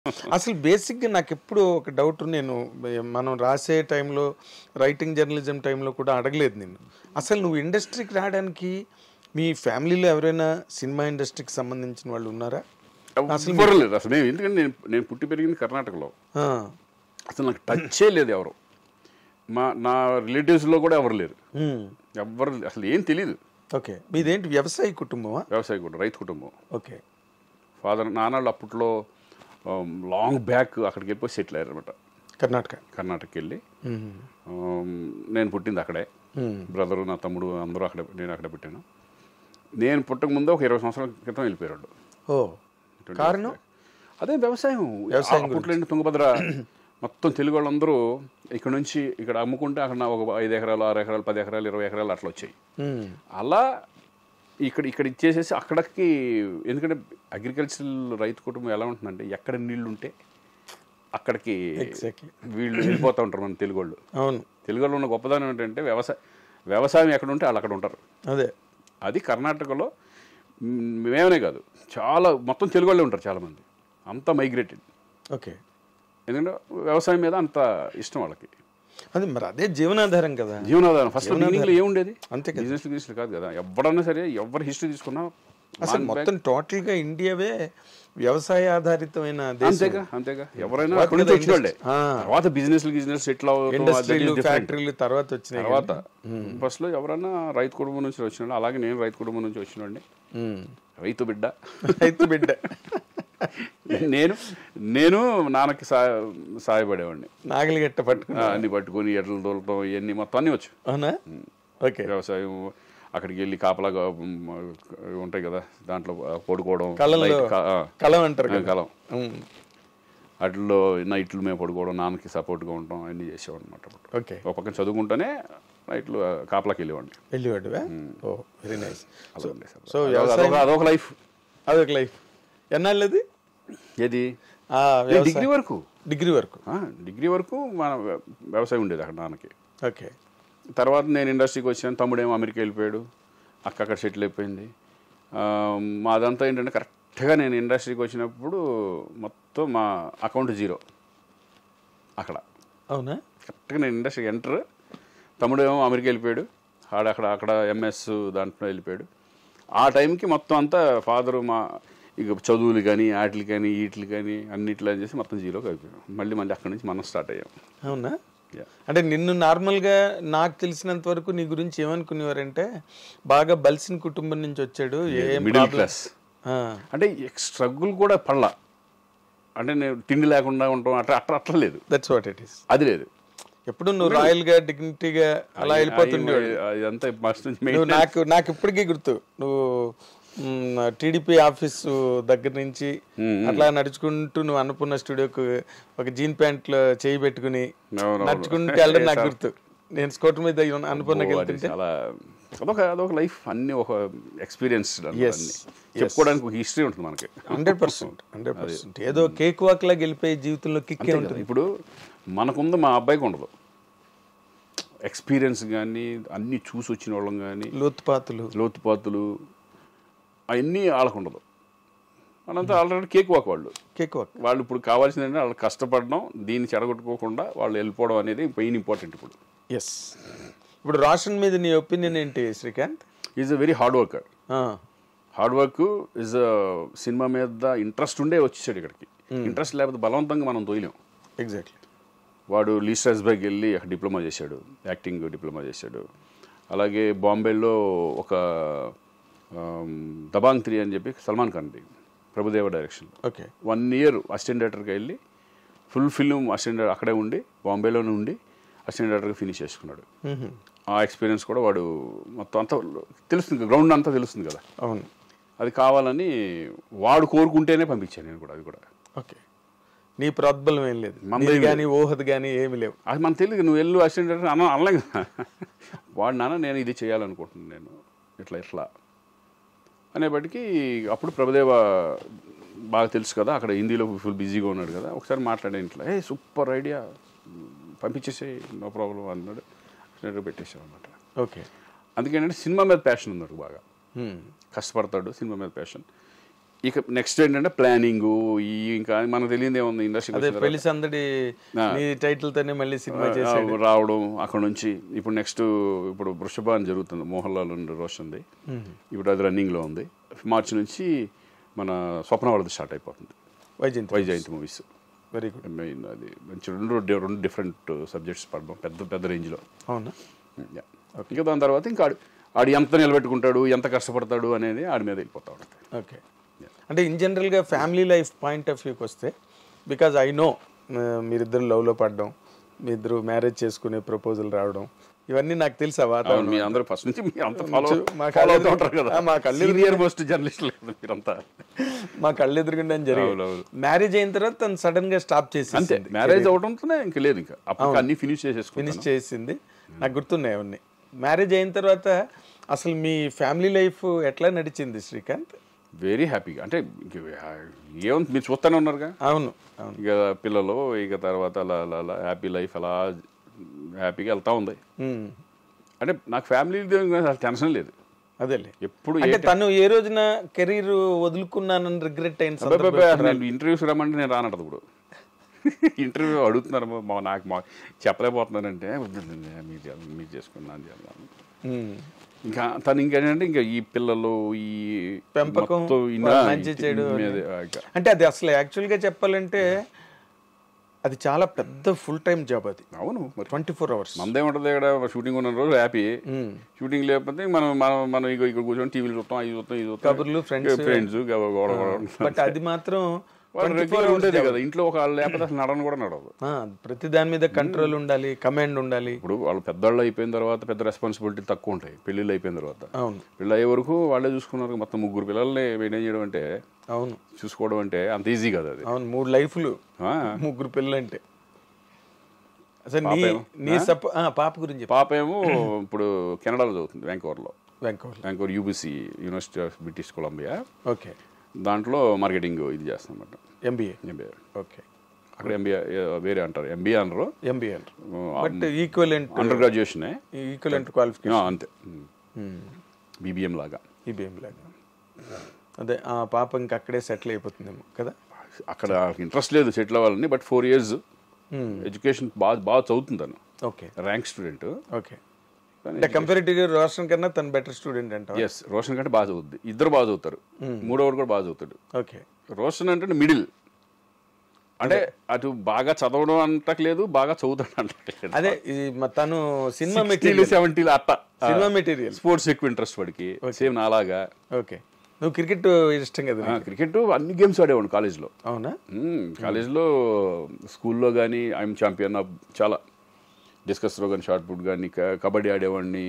అసలు బేసిక్గా నాకు ఎప్పుడు ఒక డౌట్ నేను మనం రాసే టైంలో రైటింగ్ జర్నలిజం టైంలో కూడా అడగలేదు నేను అసలు నువ్వు ఇండస్ట్రీకి రావడానికి మీ ఫ్యామిలీలో ఎవరైనా సినిమా ఇండస్ట్రీకి సంబంధించిన వాళ్ళు ఉన్నారా అసలు ఎవ్వరు లేదు అసలు నేను ఎందుకంటే నేను నేను పుట్టి పెరిగింది కర్ణాటకలో ఆ, అసలు నాకు టచ్చే లేదు ఎవరు మా నా రిలేటివ్స్లో కూడా ఎవరు లేరు ఉమ్, ఎవ్వరు అసలు ఏం తెలియదు ఓకే మీదేంటి వ్యవసాయ కుటుంబమా వ్యవసాయ కుటుంబం రైతు కుటుంబం ఓకే ఫాదర్ నాన్నలు అప్పట్లో లాంగ్ బ్యాక్ అక్కడికి వెళ్ళిపోయి సెటిల్ అయ్యారు అనమాట కర్ణాటక కర్ణాటకకి వెళ్ళి ఉమ్, ఆమ్, నేను పుట్టింది అక్కడే ఉమ్, బ్రదరు నా తమ్ముడు అందరూ అక్కడే నేను అక్కడే పుట్టాను నేను పుట్టక ముందు ఒక ఇరవై సంవత్సరాల క్రితం వెళ్ళిపోయాడు ఓ కారణం అదే వ్యవసాయం వ్యవసాయం అప్పట్లో ఏంటి తుంగభద్ర మొత్తం తెలుగు వాళ్ళందరూ ఇక్కడ నుంచి ఇక్కడ అమ్ముకుంటే అక్కడ నా ఒక ఐదు ఎకరాలు ఆరు ఎకరాలు పది ఎకరాలు ఇరవై ఎకరాలు అట్లా వచ్చాయి ఉమ్, అలా ఇక్కడ ఇక్కడ ఇచ్చేసేసి అక్కడికి ఎందుకంటే అగ్రికల్చరల్ రైతు కుటుంబం ఎలా ఉంటుందంటే ఎక్కడ నీళ్లు ఉంటే అక్కడికి Exactly. వీళ్ళు వెళ్ళిపోతూ ఉంటారు మన తెలుగు వాళ్ళు అవును తెలుగు వాళ్ళు ఉన్న గొప్పదనం ఏంటంటే వ్యవసాయ వ్యవసాయం ఎక్కడ ఉంటే వాళ్ళు అక్కడ ఉంటారు అదే అది కర్ణాటకలో మ్, మేమనే కాదు చాలా మొత్తం తెలుగు వాళ్ళే ఉంటారు చాలామంది అంత మైగ్రేటెడ్ ఓకే ఎందుకంటే వ్యవసాయం మీద అంత ఇష్టం వాళ్ళకి అది మరి అదే జీవనాధారం కదా జీవనాధారం ఫస్ట్ బిగినింగ్లో ఏముండేది అంతే కదా. బిజినెస్ బిజినెస్ కాదు కదా ఎవరన్నా సరే ఎవరి హిస్టరీ తీసుకున్నా అసలు మొత్తం టోటల్ గా ఇండియావే వ్యవసాయ ఆధారితమైన దేశం అంతేగా అంతేగా ఎవరైనా తర్వాత అక్కడి నుంచి కదా వచ్చిన వాళ్ళే ఆ. తర్వాత బిజినెస్ బిజినెస్ సెటిల్ ఇండస్ట్రీలు ఫ్యాక్టరీలు తర్వాత వచ్చినాయి తర్వాత ఫస్ట్ లో ఎవరైనా రైతు కుటుంబం నుంచి వచ్చిన వాళ్ళు అలాగే నేను రైతు కుటుంబం నుంచి వచ్చిన వాడిని ఉమ్. రైతు బిడ్డ రైతు బిడ్డ నేను నేను నాన్నకి సా సాయపడేవాడిని నాగలి గట్ట పట్టుకుని ఆ, అన్ని పట్టుకొని ఎడ్లు తోలటం ఇవన్నీ మొత్తం అన్నీ వచ్చు అవునా ఓకే వ్యవసాయం అక్కడికి వెళ్ళి కాపలాగా ఉమ్, ఉంటాయి కదా దాంట్లో పడుకోవడం కళ్ళల్లో నైట్ కా- ఆ, కలం అంటారు ఆ, కదా కలం ఉమ్. వాటిల్లో నైట్లు మేము పడుకోవడం నాన్నకి సపోర్ట్గా ఉండడం అన్నీ చేసేవాడు అనమాట ఓకే ఒక పక్కన చదువుకుంటూనే నైట్లు ఆ, కాపలాకి వెళ్ళేవాడిని వెళ్ళివాడువా ఓ వెరీ నైస్ అలా ఉండేది సార్. సో అదొక- వ్యవసాయం అదొక అదొక లైఫ్ అదొక లైఫ్ ఎన్నాళ్ళది ఏది ఆ, నేను వ్యవసాయం. డిగ్రీ వరకు డిగ్రీ వరకు ఆ, డిగ్రీ వరకు మన వ్య- వ్యవసాయం ఉండేది అక్కడ నాన్నకి ఓకే తర్వాత నేను ఇండస్ట్రీకి వచ్చాను తమ్ముడేమో అమెరికా వెళ్ళిపోయాడు అక్క అక్కడ సెటిల్ అయిపోయింది ఆ, మాదంతా ఏంటంటే కరెక్ట్గా నేను ఇండస్ట్రీకి వచ్చినప్పుడు మొత్తం మా అకౌంట్ జీరో అక్కడ అవునా కరెక్ట్గా నేను ఇండస్ట్రీకి ఎంటర్ తమ్ముడు ఏమో అమెరికా వెళ్ళిపోయాడు ఆడ అక్కడ అక్కడ ఎంఎస్ దాంట్లో వెళ్ళిపోయాడు ఆ టైంకి మొత్తం అంతా ఫాదరు మా ఇక చదువులు కానీ వాటికి కానీ వీటికి కానీ అన్నిట్లో అని చేసి మొత్తం జీరోకి అయిపోయాం మళ్ళీ మళ్ళీ అక్కడి నుంచి మనం స్టార్ట్ అయ్యాం అవునా Yeah. అంటే నిన్ను నార్మల్గా నాకు తెలిసినంత వరకు నీ గురించి ఏమనుకునేవారంటే బాగా బలిసిన కుటుంబం నుంచి వచ్చాడు ఏం మిడిల్ problem- క్లాస్ ఆ, అంటే స్ట్రగుల్ కూడా పడలా అంటే నేను తిండి లేకుండా ఉంటాం అట్లా అట్లా అట్లా లేదు దట్స్ వాట్ ఇట్ ఈస్ అది లేదు ఎప్పుడు నువ్వు రాయల్ గా డిగ్నిటీగా అలా వెళ్ళిపోతుండేవాడు ఇదంతా మస్ట్ నుంచి నువ్వు నాకు నాకు ఇప్పటికీ గుర్తు నువ్వు టీడీపీ ఆఫీసు దగ్గర నుంచి అట్లా నడుచుకుంటూ నువ్వు అన్నపూర్ణ స్టూడియోకు ఒక జీన్ ప్యాంట్ లో చేయి పెట్టుకుని అవునవును. నడుచుకుంటూ వెళ్ళడం నాకు గుర్తు నేను స్కూటర్ మీద అన్నపూర్ణకి ఓ, అది వెళ్తుంటే చాలా అదొక అదొక లైఫ్ అన్ని ఒక ఎక్స్పీరియన్స్ Yes. చెప్పుకోవడానికి ఒక హిస్టరీ ఉంటుంది మనకి హండ్రెడ్ పర్సెంట్ హండ్రెడ్ పర్సెంట్ ఏదో కేక్ వాక్ లాగా వెళ్ళిపోయే జీవితంలో కిక్కే అంతే ఉంటుంది కదా. ఇప్పుడు మనకుంది మా అబ్బాయికి ఉండదు ఎక్స్పీరియన్స్ కానీ అన్ని చూసి వచ్చిన వాళ్ళం కానీ లోతుపాతులు లోతుపాతులు అవన్నీ వాళ్ళకు ఉండదు వాళ్ళంతా ఆల్రెడీ కేక్ వాక్ వాళ్ళు కేక్ వాక్ వాళ్ళు ఇప్పుడు కావాల్సింది ఏంటంటే వాళ్ళు కష్టపడడం దీన్ని చెడగొట్టుకోకుండా వాళ్ళు వెళ్ళిపోవడం అనేది మెయిన్ ఇంపార్టెంట్ ఇప్పుడు ఎస్ ఇప్పుడు రోషన్ మీద నీ ఒపీనియన్ ఏంటి Srikanth is a very hard worker hard work is cinema మీద ఇంట్రెస్ట్ ఉండే వచ్చేసాడు ఇక్కడికి ఇంట్రెస్ట్ లేకపోతే బలవంతంగా మనం తోయలేం ఎగ్జాక్ట్లీ వాడు లీ స్ట్రాస్బర్గ్ వెళ్ళి అక్కడ డిప్లొమా చేశాడు యాక్టింగ్ డిప్లొమా చేశాడు అలాగే బాంబేలో ఒక ఆమ్, దబాంగ్ త్రీ అని చెప్పి సల్మాన్ ఖాన్ది Prabhudeva direction okay one year assistant డైరెక్టర్గా వెళ్ళి ఫుల్ ఫిల్మ్ అసిస్టెంట్ అక్కడే ఉండి బాంబేలోనే ఉండి అసిస్టెంట్ డైరెక్టర్గా ఫినిష్ చేసుకున్నాడు ఆ ఎక్స్పీరియన్స్ కూడా వాడు మొత్తం అంతా తెలుస్తుంది గ్రౌండ్ అంతా తెలుస్తుంది కదా అవును అది కావాలని వాడు కోరుకుంటేనే పంపించాను నేను కూడా అది కూడా ఓకే నీ ప్రోద్బలం ఏం లేదు మనది నీది ఏం కానీ ఊహది కానీ ఏమి లేవు అది మనకు తెలియదు నువ్వు వెళ్ళు అసిస్టెంట్ డైరెక్టర్ అన్న అనలే కదా వాడు నాన్న నేను ఇది చేయాలనుకుంటున్నాను నేను ఇట్లా ఇట్లా అనేప్పటికీ అప్పుడు ప్రభుదేవ బాగా తెలుసు కదా అక్కడ హిందీలో ఫుల్ బిజీగా ఉన్నాడు కదా ఒకసారి మాట్లాడే ఇంట్లో ఏ సూపర్ ఐడియా పంపించేసే నో ప్రాబ్లం అన్నాడు అసిస్టెంట్ పెట్టేసాం అనమాట ఓకే అందుకేంటంటే సినిమా మీద ప్యాషన్ ఉంది నాకు బాగా కష్టపడతాడు సినిమా మీద ప్యాషన్ ఇక నెక్స్ట్ ఏంటంటే ప్లానింగ్ ఈ ఇంకా మనకు తెలియదు ఏముంది అదే ఇండస్ట్రీ పెళ్లి సందడి నీ టైటిల్ తోనే మళ్ళీ సినిమా చేశాడు రావడం అక్కడ నుంచి ఇప్పుడు నెక్స్ట్ ఇప్పుడు వృషభ అని జరుగుతుంది మోహన్ లాల్ అండ్ రోషన్ది ఇప్పుడు అది రన్నింగ్లో ఉంది మార్చి నుంచి మన స్వప్న వాళ్ళది స్టార్ట్ అయిపోతుంది Vyjayanthi Vyjayanthi movies very good main అది మంచి రెండు డి- రెండు డిఫరెంట్ సబ్జెక్ట్స్ పడడం పెద్ద పెద్ద రేంజ్లో అవునా ఇంకా దాని తర్వాత ఇంకా ఆడు ఆడు ఎంత నిలబెట్టుకుంటాడు ఎంత కష్టపడతాడు అనేది ఆడి మీద వెళ్ళిపోతా ఉంటుంది ఓకే అంటే ఇన్ జనరల్గా ఫ్యామిలీ లైఫ్ పాయింట్ ఆఫ్ వ్యూకి వస్తే బికాజ్ ఐ నో మీరిద్దరు లవ్లో పడడం మీ ఇద్దరు మ్యారేజ్ చేసుకునే ప్రపోజల్ రావడం ఇవన్నీ నాకు తెలుసా అవును, వాతావరణం మీ అందరూ ఫస్ట్ నుంచి మీ అంత ఫాలో మా ఫాలో అవుతూ కళ్ళు- ఉంటారు కదా ఆ, మా కళ్ళు సీనియర్ మోస్ట్ జర్నలిస్ట్ లేదు మీరంతా మా కళ్ళు ఎదురుగుండా జరిగింది అవునవును. మ్యారేజ్ అయిన తర్వాత తను సడన్ గా స్టాప్ చేసి అంతే మ్యారేజ్ అవడంతోనే ఇంకా లేదు ఇంకా అప్పుడు అన్ని ఫినిష్ చేసేసుకుంటాను ఫినిష్ చేసింది నాకు గుర్తున్నాయి అవన్నీ మ్యారేజ్ అయిన తర్వాత అసలు మీ ఫ్యామిలీ లైఫ్ ఎట్లా నడిచింది శ్రీకాంత్ వెరీ హ్యాపీగా అంటే ఇంక ఏముంది మీరు చూస్తూనే ఉన్నారుగా అవును అవును ఇక పిల్లలు ఇక తర్వాత అలా అలా అలా హ్యాపీ లైఫ్ అలా హ్యాపీగా వెళ్తా ఉంది ఉమ్, అంటే నాకు ఫ్యామిలీ టెన్షన్ లేదు అదేలే ఎప్పుడు అంటే తను ఏ రోజున కెరీర్ వదులుకున్నానని రిగ్రెట్ అయిన సందర్భం అబ్బాయి నేను ఇంటర్వ్యూస్ రమ్మంటే నేను రానంటది ఇప్పుడు ఇంటర్వ్యూ అడుగుతున్నారు మా నాకు మా చెప్పలేకపోతున్నానంటే "వద్దండి, మీరు చే- మీరు చేసుకున్నాను చేద్దాం ఉమ్, ఇంకా తను ఇంకేంటంటే ఇంకా ఈ పిల్లలు ఈ పెంపకం, మొత్తం ఇన్న- వాళ్ళ మంచి చెడు మీదే, ఇంకా అంటే అది అసలు యాక్చువల్గా చెప్పాలంటే అది చాలా పెద్ద ఫుల్ టైం జాబ్ అది అవును మరి ట్వంటీ ఫోర్ అవర్స్ మందేముంటుంది ఇక్కడ షూటింగ్ ఉన్న రోజు హ్యాపీ షూటింగ్ లేకపోతే మనం మనం మనం ఇక ఇక్కడ కూర్చొని టీవీలు చూస్తాం అవి చూస్తాం ఇది చూస్తాం కబుర్లు, friends. ఫ్రెండ్స్ గొడవ బట్ అది మాత్రం వాళ్ళు రెగ్యులర్ ఉండేది కదా ఇంట్లో ఒక వాళ్ళు లేకపోతే అసలు నడను కూడా నడవదు ఆ, ప్రతి దాని మీద కంట్రోల్ ఉండాలి కమాండ్ ఉండాలి ఇప్పుడు వాళ్ళు పెద్దవాళ్ళు అయిపోయిన తర్వాత పెద్ద రెస్పాన్సిబిలిటీ తక్కువ ఉంటాయి పెళ్ళిళ్ళు అయిపోయిన తర్వాత అవును పెళ్ళి అయ్యే వరకు వాళ్ళే చూసుకున్నారు మొత్తం ముగ్గురు పిల్లల్ని మెయింటైన్ చేయడం అంటే అవును చూసుకోవడం అంటే అంత ఈజీ కదా అది అవును మూడు లైఫ్లు ఆ, ముగ్గురు పిల్లలు అంటే అసలు నీ పాపేమో? నీ సపో ఆ, పాప గురించి చెప్పు. పాప ఏమో ఇప్పుడు కెనడాలో చదువుతుంది వ్యాంకోవర్లో వెంకవల్ Vancouver UBC university of British Columbia okay దాంట్లో మార్కెటింగ్ ఇది చేస్తాం అన్నమాట ఎంబీఏ ఎంబీఏ ఓకే అక్కడ ఎంబీఏ వేరే అంటారు ఎంబీఏ అనరు ఎంబీఏ బట్ ఈక్వలెంట్ అండర్ గ్రాడ్యుయేషనే ఈక్వలెంట్ క్వాలిఫికేషన్ ఆ, అంతే బీబీఎం లాగా ఈబీఎం లాగా అదే ఆ పాప ఇంక అక్కడే సెటిల్ అయిపోతుందేమో కదా అక్కడ ఇంట్రెస్ట్ లేదు సెటిల్ అవ్వాలని బట్ ఫోర్ ఇయర్స్ ఎడ్యుకేషన్ బాగా బాగా చదువుతుంది తను ఓకే ర్యాంక్ స్టూడెంట్ ఓకే అంటే కంపారిటివ్గా రోషన్ కన్నా తను బెటర్ స్టూడెంట్ అంట ఎస్ రోషన్ కంటే బాగా చదువుద్ది ఇద్దరు బాగా చదువుతారు మూడోవాడు కూడా బాగా చదువుతాడు ఓకే రోషన్ అంటే మిడిల్ అంటే అటు బాగా చదవడం అంటలేదు బాగా చదువుతాడు అంటలేదు అదే ఇది మ- తను సినిమా సిక్స్టీలు మెటీరియల్ సెవెంటీలు అట్ట సినిమా మెటీరియల్ స్పోర్ట్స్ ఎక్కువ ఇంట్రెస్ట్ వాడికి సేమ్ నాలాగా ఓకే నువ్వు క్రికెట్ ఇష్టం కదా నీకు? క్రికెట్ అన్ని గేమ్స్ ఆడేవాడు కాలేజ్లో అవునా కాలేజ్లో స్కూల్లో కానీ ఐఎమ్ ఛాంపియన్ ఆఫ్ చాలా డిస్కస్ త్రో కానీ షార్ట్ పుట్ కానీ కబడ్డీ ఆడేవాడిని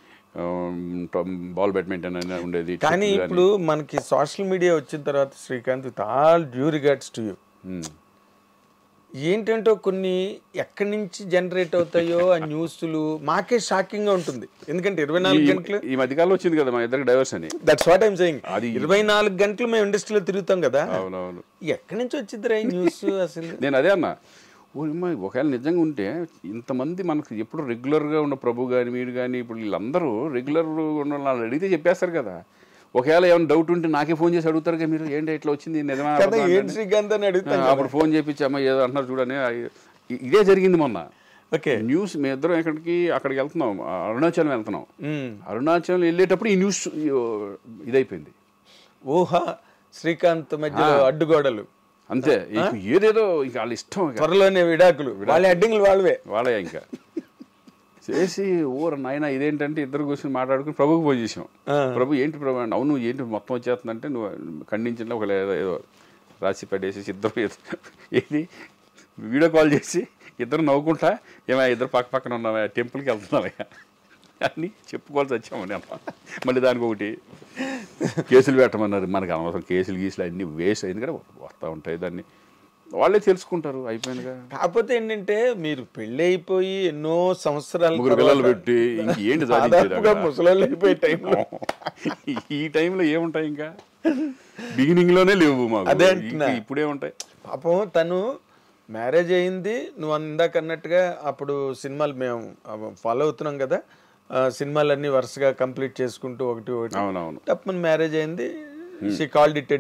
బాల్ బ్యాడ్మింటన్ అని ఉండేది కానీ ఇప్పుడు మనకి సోషల్ మీడియా వచ్చిన తర్వాత Srikanth with all due regards to you hmm. ఏంటంటో కొన్ని ఎక్కడి నుంచి జనరేట్ అవుతాయో ఆ న్యూస్లు మాకే షాకింగ్ గా ఉంటుంది ఎందుకంటే ఇరవై నాలుగు ఈ- గంటలు ఈ మధ్యకాలంలో వచ్చింది కదా మా ఇద్దరికి డైవర్స్ అని దట్స్ వాట్ ఐమ్ సెయింగ్ అది- ఇరవై నాలుగు గంటలు మేము ఇండస్ట్రీలో తిరుగుతాం కదా అవునవును ఎక్కడి నుంచి వచ్చిందిరా ఈ న్యూస్ అసలు నేను అదే అన్నా ఓ అమ్మాయి ఒకవేళ నిజంగా ఉంటే ఇంతమంది మనకు ఎప్పుడు రెగ్యులర్గా ఉన్న ప్రభు కానీ మీరు కానీ ఇప్పుడు వీళ్ళందరూ రెగ్యులర్ ఉన్న వాళ్ళు అడిగితే చెప్పేస్తారు కదా ఒకవేళ ఏమైనా డౌట్ ఉంటే నాకే ఫోన్ చేసి అడుగుతారు కదా మీరు ఏంటి ఇట్లా వచ్చింది నిజమా కదా అబద్ధమా ఏంటి అని. శ్రీకాంత్ అని అడుగుతాం ఆ, అప్పుడు ఫోన్ చేపించి అమ్మ ఏదో అంటున్నారు చూడని ఆ, ఇ- ఇదే జరిగింది మొన్న ఓకే న్యూస్ మీ ఇద్దరం ఎక్కడికి అక్కడికి వెళ్తున్నాం ఆ, అరుణాచలం వెళ్తున్నాం అరుణాచలం వెళ్ళేటప్పుడు ఈ న్యూస్ ఈ, ఇదైపోయింది ఊహ శ్రీకాంత్ మధ్యలో అడ్డుగోడలు అంతే ఇక ఏదేదో ఇంకా వాళ్ళ ఇష్టం ఇక. త్వరలోనే విడాకులు వాళ్ళ అడ్డింగ్లు వాళ్ళవే వాళ్ళే ఇంకా చేసి ఊర నాయన ఇదేంటంటే ఇద్దరు కూర్చొని మాట్లాడుకుని ప్రభుకి ఫోన్ చేసాం ప్రభు ఏంటి ప్రభు అంటే అవును ఏంటి మొత్తం వచ్చేస్తుందంటే నువ్వు ఖండించిన ఒక ఏదో ఏదో రాసి పెట్టేసి ఇద్దరు ఏదో- ఏది వీడియో కాల్ చేసి ఇద్దరు నవ్వుకుంటా ఏమో ఇద్దరు పక్క పక్కన ఉన్నావా టెంపుల్కి వెళ్తున్నావా అని చెప్పుకోవాల్సి వచ్చామని అమ్మ మళ్ళీ దానికి ఒకటి కేసులు పెట్టమన్నారు మనకు అనవసరం కేసులు గీసులు అన్ని వేస్ట్ ఎందుకంటే వస్తూ ఉంటాయి దాన్ని వాళ్ళే తెలుసుకుంటారు అయిపోయిందిగా కాకపోతే ఏంటంటే మీరు పెళ్లి అయిపోయి ఎన్నో సంవత్సరాల ముగ్గురు పిల్లలు పెట్టి ఇంకేంటి సాధించేది దాదాపుగా అక్కడ? ముసలోళ్ళు అయిపోయే టైంలో ఈ టైంలో ఏముంటాయి ఇంకా బిగినింగ్ లోనే లేవు మాకు అదే ఇంక అంటున్నా. ఇప్పుడే ఉంటాయి పాపం తను మ్యారేజ్ అయింది నువ్వు ఇందాక అన్నట్టుగా అప్పుడు సినిమాలు మేము ఫాలో అవుతున్నాం కదా ఆ, సినిమాలన్నీ వరుసగా కంప్లీట్ చేసుకుంటూ ఒకటి ఒకటి అవునవును తప్పని మ్యారేజ్ అయింది షీ కాల్డ్ ఇట్ డే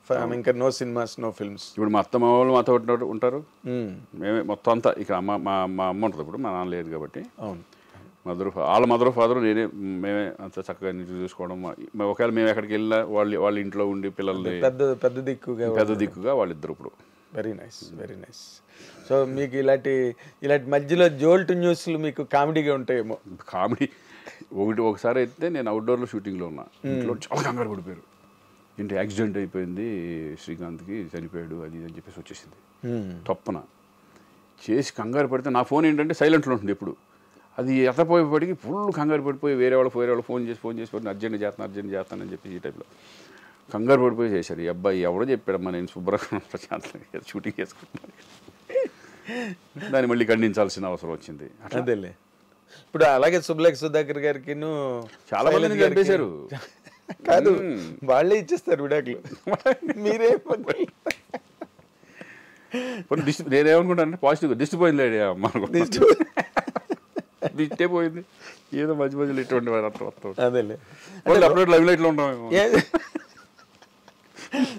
ఇంకా నో సినిమాస్ నో ఫిల్మ్స్ ఇప్పుడు మా అత్తమ్మ వాళ్ళు మాతో ఉంటారు- ఉంటారు మేమే మొత్తం అంతా ఇక అమ్మ మా మా అమ్మ ఉంటుంది ఇప్పుడు మా నాన్న లేదు కాబట్టి అవును మదర్ వాళ్ళ మదర్ ఫాదర్ నేనే మేమే అంత చక్కగా నీట్గా చూసుకోవడం మా- మా- ఒకవేళ మేము ఎక్కడికి వెళ్ళినా వాళ్ళ వాళ్ళ ఇంట్లో ఉండి పిల్లల్ని పెద్ద పెద్ద దిక్కుగా పెద్ద దిక్కుగా వాళ్ళిద్దరు ఇప్పుడు very nice very nice so మీకు ఇలాంటి ఇలాంటి మధ్యలో జోల్ట్ న్యూస్లు మీకు కామెడీగా ఉంటాయేమో కామెడీ ఒకటి ఒకసారి అయితే నేను అవుట్డోర్లో షూటింగ్లో ఉన్నా ఇంట్లో చాలా కంగారు పడిపోయారు ఏంటి యాక్సిడెంట్ అయిపోయింది శ్రీకాంత్కి చనిపోయాడు అది ఇది అని చెప్పేసి వచ్చేసింది తప్పన చేసి కంగారు పడితే నా ఫోన్ ఏంటంటే సైలెంట్లో ఉంటుంది ఎప్పుడు అది ఎత్తపోయేపటికి ఫుల్ కంగారు పడిపోయి వేరే వాళ్ళు వేరే వాళ్ళు ఫోన్ చేసి ఫోన్ చేసి పడి అర్జెంట్ చేస్తాను అర్జెంట్ చేస్తానని చెప్పి ఈ టైప్లో కంగారు పడిపోయి చేశారు ఈ అబ్బాయి ఎవడో చెప్పాడమ్మా నేను శుభ్రంగా ప్రశాంతంగా షూటింగ్ చేసుకుంటున్నాను దాన్ని మళ్ళీ ఖండించాల్సిన అవసరం వచ్చింది అట్లా అదేలే ఇప్పుడు అలాగే సుబ్లేఖ సుధాకర్ గారికి చాలా మందిని చంపేశారు. కాదు వాళ్ళే ఇచ్చేస్తారు విడాకులు మీరే పోనీ దిష్టి నేనేమనుకుంటానంటే పాజిటివ్ దిష్టి పోయింది లేడీ అమ్మ అనుకుంటా దిష్టే పోయింది ఏదో మధ్య మధ్యలో ఇటువంటి వారు అట్లా వస్తూ ఉంటారు. అదేలే వాళ్ళు అప్పుడే లైవ్ లైట్లో ఉంటాం ఏ-